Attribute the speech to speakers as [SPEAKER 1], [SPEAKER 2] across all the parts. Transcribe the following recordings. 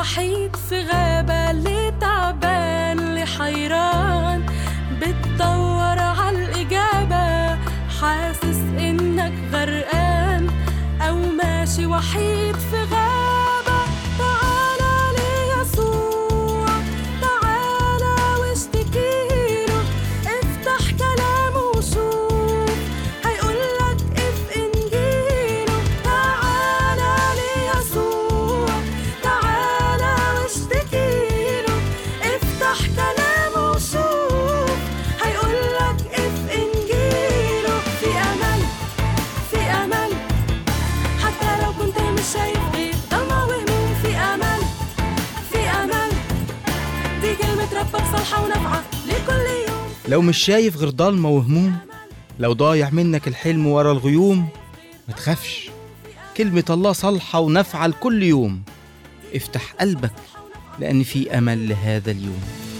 [SPEAKER 1] وحيد في غابة اللي تعبان اللي حيران بتدور عالإجابة حاسس إنك غرقان أو ماشي وحيد في غابة تعالى ليسوع تعالى واشتكيله افتح كلامه وشوف هيقولك اف انجيله تعالى ليسوع تعالى واشتكيله افتح كلامه وشوف هيقولك اف انجيله في امل في امل حتى لو كنت مش شايف غير ضلمة وهموم في امل في امل دي كلمة ربك صالحة ونافعة لكل يوم
[SPEAKER 2] لو مش شايف غير ضلمة وهموم لو ضايع منك الحلم ورا الغيوم ما تخافش كلمة الله صالحة ونافعة لكل يوم افتح قلبك لأن في أمل لهذا اليوم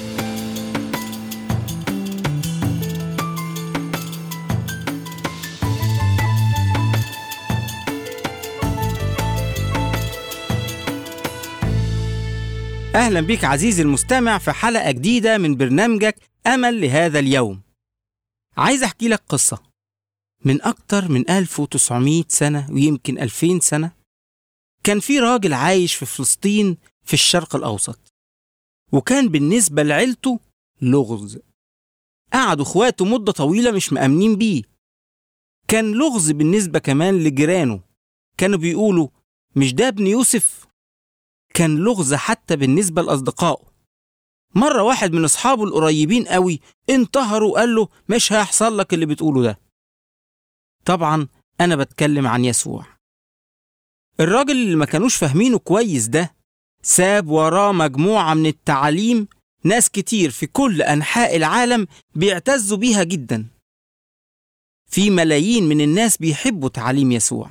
[SPEAKER 2] أهلا بك عزيزي المستمع في حلقة جديدة من برنامجك أمل لهذا اليوم عايز أحكي لك قصة من أكتر من 1900 سنة ويمكن 2000 سنة كان في راجل عايش في فلسطين في الشرق الأوسط وكان بالنسبة لعيلته لغز قعدوا اخواته مدة طويلة مش مأمنين بيه كان لغز بالنسبة كمان لجيرانه كانوا بيقولوا مش ده ابن يوسف كان لغز حتى بالنسبة لأصدقائه مرة واحد من أصحابه القريبين قوي انتهر وقال له مش هيحصل لك اللي بتقوله ده طبعا أنا بتكلم عن يسوع الراجل اللي ما كانوش فاهمينه كويس ده ساب وراه مجموعة من التعاليم ناس كتير في كل أنحاء العالم بيعتزوا بيها جدا في ملايين من الناس بيحبوا تعاليم يسوع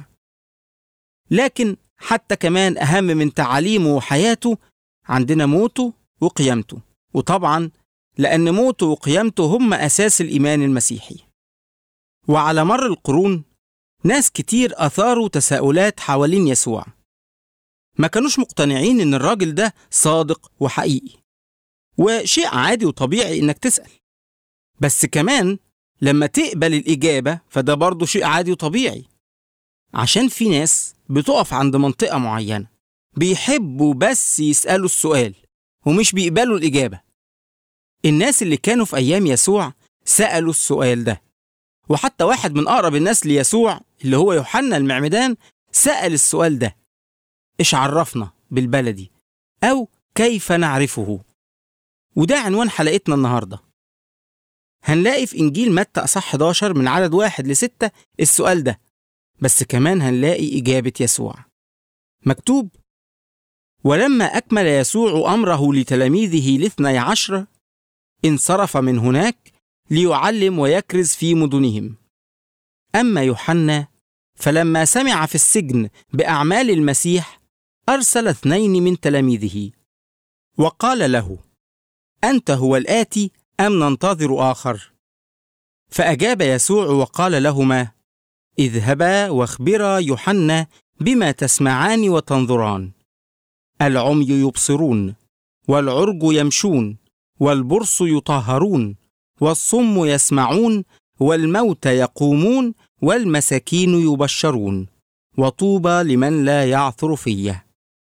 [SPEAKER 2] لكن حتى كمان أهم من تعاليمه وحياته عندنا موته وقيامته وطبعا لأن موته وقيامته هم أساس الإيمان المسيحي وعلى مر القرون ناس كتير أثاروا تساؤلات حوالين يسوع ما كانوش مقتنعين إن الراجل ده صادق وحقيقي وشيء عادي وطبيعي إنك تسأل بس كمان لما تقبل الإجابة فده برضه شيء عادي وطبيعي عشان في ناس بتقف عند منطقة معينة بيحبوا بس يسألوا السؤال ومش بيقبلوا الإجابة الناس اللي كانوا في أيام يسوع سألوا السؤال ده وحتى واحد من أقرب الناس ليسوع اللي هو يوحنا المعمدان سأل السؤال ده إيش عرفنا بالبلدي أو كيف نعرفه وده عنوان حلقتنا النهاردة هنلاقي في إنجيل متى أصح 11 من عدد واحد لستة السؤال ده بس كمان هنلاقي إجابة يسوع مكتوب ولما أكمل يسوع أمره لتلاميذه الاثني عشر انصرف من هناك ليعلم ويكرز في مدنهم أما يوحنا فلما سمع في السجن بأعمال المسيح أرسل اثنين من تلاميذه وقال له أنت هو الآتي أم ننتظر آخر؟ فأجاب يسوع وقال لهما اذهبا واخبرا يوحنا بما تسمعان وتنظران العمي يبصرون والعرج يمشون والبرص يطهرون والصم يسمعون والموت يقومون والمساكين يبشرون وطوبى لمن لا يعثر فيه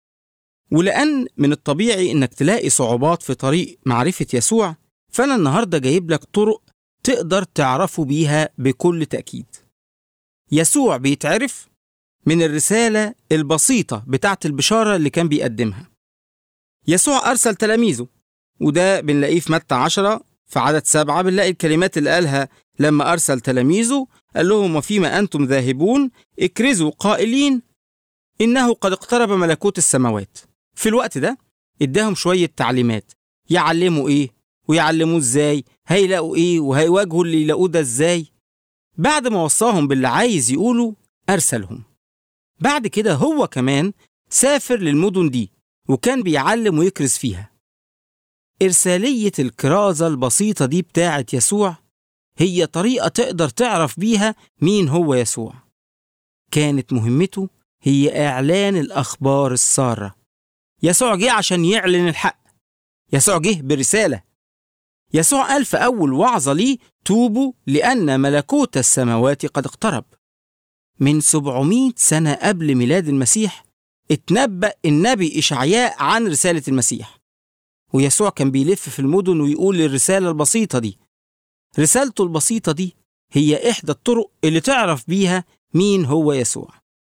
[SPEAKER 2] ولأن من الطبيعي إنك تلاقي صعوبات في طريق معرفة يسوع فأنا النهاردة جايب لك طرق تقدر تعرفه بيها بكل تأكيد يسوع بيتعرف من الرسالة البسيطة بتاعت البشارة اللي كان بيقدمها يسوع أرسل تلاميذه وده بنلاقيه في متى عشرة في عدد سبعة بنلاقي الكلمات اللي قالها لما أرسل تلاميذه قال لهم وفيما أنتم ذاهبون اكرزوا قائلين إنه قد اقترب ملكوت السماوات في الوقت ده اداهم شوية تعليمات يعلموا إيه ويعلموه إزاي هيلاقوا إيه وهيواجهوا اللي يلاقوه ده إزاي بعد ما وصاهم باللي عايز يقوله أرسلهم بعد كده هو كمان سافر للمدن دي وكان بيعلم ويكرز فيها إرسالية الكرازة البسيطة دي بتاعة يسوع هي طريقة تقدر تعرف بيها مين هو يسوع كانت مهمته هي إعلان الأخبار السارة يسوع جه عشان يعلن الحق يسوع جه برسالة يسوع قال في أول وعظة ليه توبوا لأن ملكوت السماوات قد اقترب من 700 سنة قبل ميلاد المسيح اتنبأ النبي إشعياء عن رسالة المسيح ويسوع كان بيلف في المدن ويقول الرسالة البسيطة دي رسالته البسيطة دي هي إحدى الطرق اللي تعرف بيها مين هو يسوع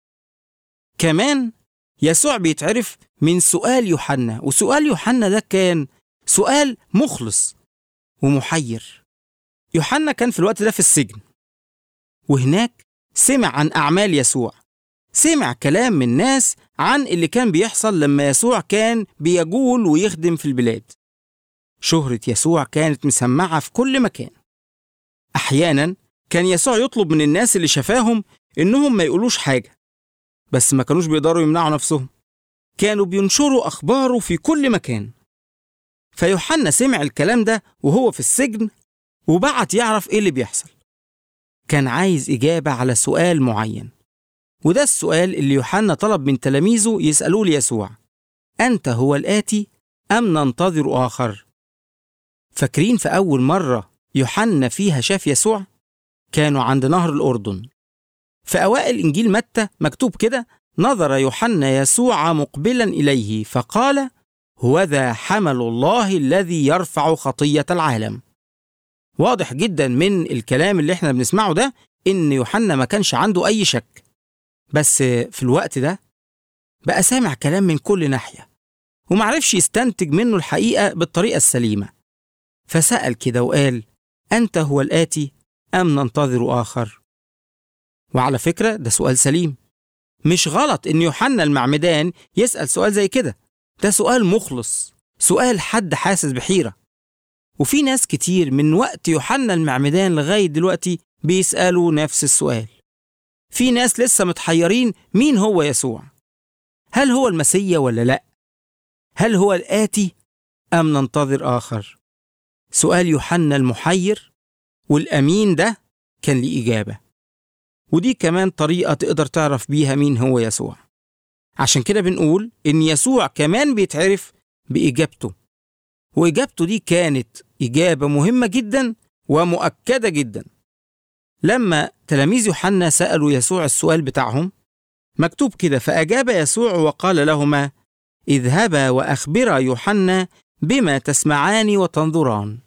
[SPEAKER 2] كمان يسوع بيتعرف من سؤال يوحنا وسؤال يوحنا ده كان سؤال مخلص ومحير يوحنا كان في الوقت ده في السجن وهناك سمع عن أعمال يسوع سمع كلام من ناس عن اللي كان بيحصل لما يسوع كان بيجول ويخدم في البلاد شهرة يسوع كانت مسمعة في كل مكان أحيانا كان يسوع يطلب من الناس اللي شفاهم إنهم ما يقولوش حاجة بس ما كانوش بيقدروا يمنعوا نفسهم كانوا بينشروا أخباره في كل مكان فيوحنا سمع الكلام ده وهو في السجن وبعت يعرف إيه اللي بيحصل كان عايز إجابة على سؤال معين وده السؤال اللي يوحنا طلب من تلاميذه يسألوه ليسوع أنت هو الآتي أم ننتظر آخر؟ فاكرين في أول مرة يوحنا فيها شاف يسوع؟ كانوا عند نهر الأردن في أوائل إنجيل متى مكتوب كده نظر يوحنا يسوع مقبلا إليه فقال هوذا حمل الله الذي يرفع خطية العالم واضح جدا من الكلام اللي احنا بنسمعه ده إن يوحنا ما كانش عنده أي شك بس في الوقت ده بقى سامع كلام من كل ناحية ومعرفش يستنتج منه الحقيقة بالطريقة السليمة فسأل كده وقال أنت هو الآتي أم ننتظر آخر وعلى فكرة ده سؤال سليم مش غلط إن يوحنا المعمدان يسأل سؤال زي كده ده سؤال مخلص سؤال حد حاسس بحيرة وفي ناس كتير من وقت يوحنا المعمدان لغاية دلوقتي بيسألوا نفس السؤال في ناس لسه متحيرين مين هو يسوع هل هو المسيا ولا لا هل هو الآتي أم ننتظر آخر سؤال يوحنا المحير والأمين ده كان ليه إجابة ودي كمان طريقة تقدر تعرف بيها مين هو يسوع عشان كده بنقول إن يسوع كمان بيتعرف بإجابته وإجابته دي كانت إجابة مهمة جدا ومؤكدة جدا لما تلاميذ يوحنا سألوا يسوع السؤال بتاعهم مكتوب كده فأجاب يسوع وقال لهما اذهبا وأخبرا يوحنا بما تسمعان وتنظران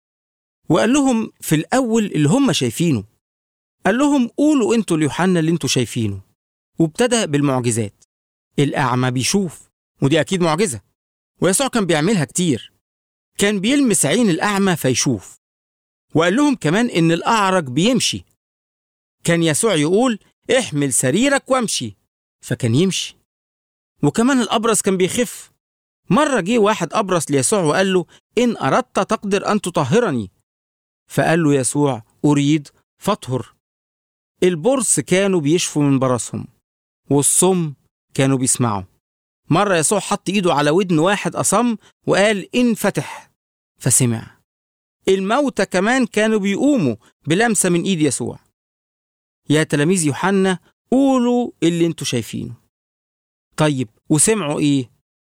[SPEAKER 2] وقال لهم في الأول اللي هم شايفينه قال لهم قولوا انتوا ليوحنا اللي انتوا شايفينه وابتدى بالمعجزات الأعمى بيشوف ودي أكيد معجزة ويسوع كان بيعملها كتير كان بيلمس عين الأعمى فيشوف وقال لهم كمان إن الأعرج بيمشي كان يسوع يقول احمل سريرك وامشي فكان يمشي وكمان الأبرص كان بيخف مرة جه واحد أبرص ليسوع وقال له إن أردت تقدر أن تطهرني فقال له يسوع أريد فاطهر البرص كانوا بيشفوا من برصهم والصم كانوا بيسمعوا مرة يسوع حط إيده على ودن واحد أصم وقال انفتح فسمع الموتى كمان كانوا بيقوموا بلمسة من إيد يسوع يا تلاميذ يوحنا قولوا اللي انتوا شايفينه طيب وسمعوا ايه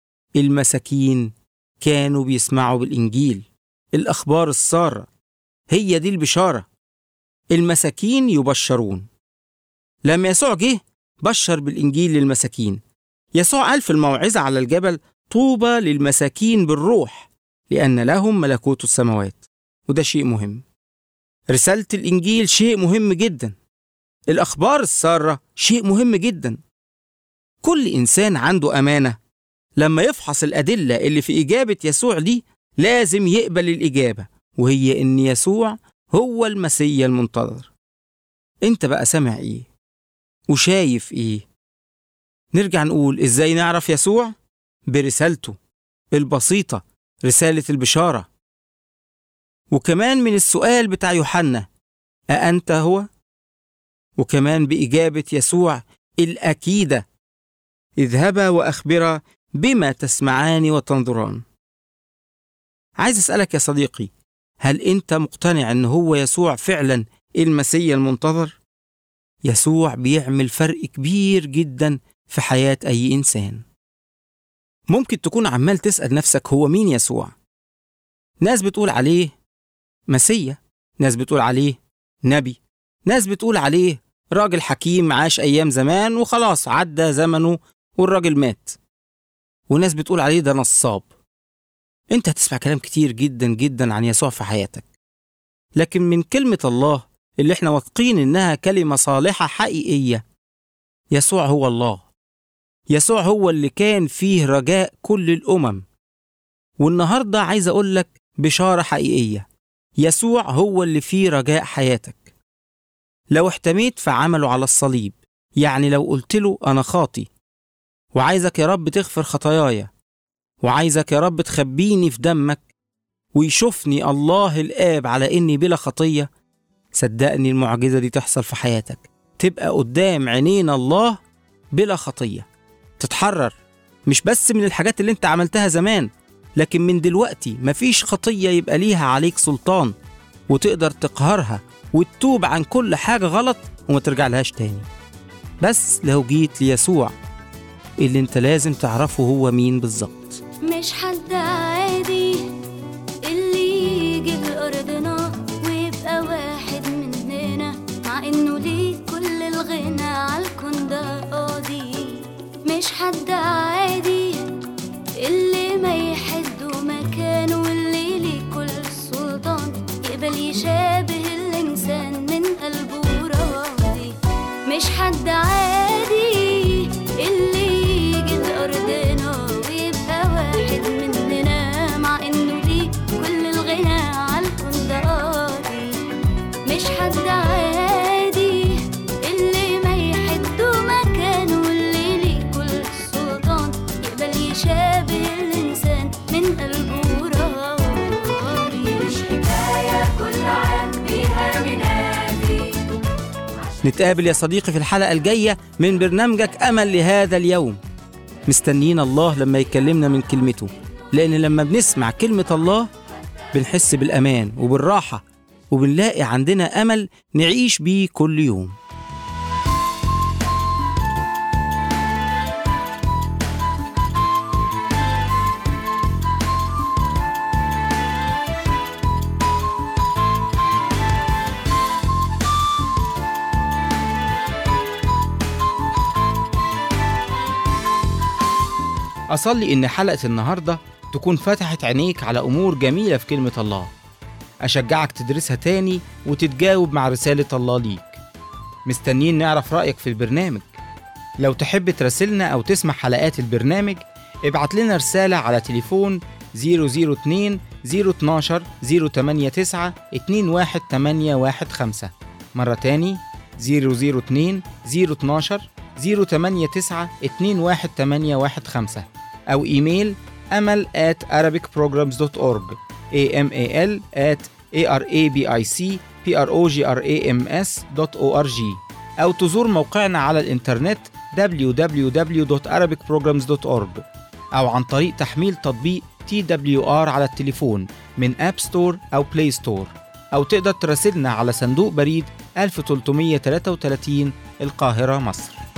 [SPEAKER 2] المساكين كانوا بيسمعوا بالإنجيل الأخبار السارة هي دي البشارة المساكين يبشرون لما يسوع جه بشر بالإنجيل للمساكين يسوع قال في الموعظة على الجبل طوبى للمساكين بالروح لأن لهم ملكوت السماوات وده شيء مهم رسالة الإنجيل شيء مهم جدا الأخبار السارة شيء مهم جدا كل إنسان عنده أمانة لما يفحص الأدلة اللي في إجابة يسوع دي لازم يقبل الإجابة وهي إن يسوع هو المسيا المنتظر أنت بقى سامع إيه؟ وشايف إيه؟ نرجع نقول إزاي نعرف يسوع؟ برسالته البسيطة رسالة البشارة وكمان من السؤال بتاع يوحنا أأنت هو؟ وكمان بإجابة يسوع الأكيدة اذهبا وأخبرا بما تسمعان وتنظران عايز أسألك يا صديقي هل أنت مقتنع أن هو يسوع فعلا المسيا المنتظر؟ يسوع بيعمل فرق كبير جدا في حياة أي إنسان ممكن تكون عمال تسأل نفسك هو مين يسوع ناس بتقول عليه مسيا ناس بتقول عليه نبي ناس بتقول عليه راجل حكيم عاش أيام زمان وخلاص عدى زمنه والراجل مات وناس بتقول عليه ده نصاب انت هتسمع كلام كتير جدا جدا عن يسوع في حياتك لكن من كلمة الله اللي احنا واثقين انها كلمة صالحة حقيقية يسوع هو الله يسوع هو اللي كان فيه رجاء كل الأمم والنهاردة عايز أقول لك بشارة حقيقية يسوع هو اللي فيه رجاء حياتك لو احتميت في عمله على الصليب يعني لو قلت له أنا خاطي وعايزك يا رب تغفر خطاياي وعايزك يا رب تخبيني في دمك ويشوفني الله الآب على إني بلا خطية صدقني المعجزة دي تحصل في حياتك تبقى قدام عينين الله بلا خطية تتحرر مش بس من الحاجات اللي انت عملتها زمان لكن من دلوقتي مفيش خطية يبقى ليها عليك سلطان وتقدر تقهرها وتتوب عن كل حاجة غلط وما ترجع لهاش تاني بس لو جيت ليسوع اللي انت لازم تعرفه هو مين بالظبط
[SPEAKER 3] مش حد عادي اللي يجي لأرضنا ويبقى واحد مننا مع إنه ليه كل الغنى عالكون ده قاضي مش حد عادي اللي ما يحد مكانه واللي ليه كل السلطان يقبل يشابه الإنسان من قلبه راضي مش حد عادي اللي يجي لأرضنا ويبقى واحد مننا مع إنه ليه كل الغنى عالكون ده قاضي مش حد عادي اللي ما يحدوا مكانه واللي ليه كل السلطان يقبل يشابه الإنسان من قلبه راضي مش حكاية كل عام بيها بنادي
[SPEAKER 2] نتقابل يا صديقي في الحلقة الجاية من برنامجك أمل لهذا اليوم مستنيين الله لما يكلمنا من كلمته لأن لما بنسمع كلمة الله بنحس بالأمان وبالراحة وبنلاقي عندنا أمل نعيش بيه كل يوم أصلي إن حلقة النهاردة تكون فتحت عينيك على أمور جميلة في كلمة الله أشجعك تدرسها تاني وتتجاوب مع رسالة الله ليك مستنيين نعرف رأيك في البرنامج لو تحب تراسلنا أو تسمع حلقات البرنامج ابعت لنا رسالة على تليفون 002 012 089 21815 مرة تاني 002 012 089 21815 أو إيميل أمل at arabicprograms.org amal at arabicprograms.org أو تزور موقعنا على الإنترنت www.arabicprograms.org أو عن طريق تحميل تطبيق TWR على التليفون من أب ستور أو بلاي ستور أو تقدر تراسلنا على صندوق بريد 1333 القاهرة مصر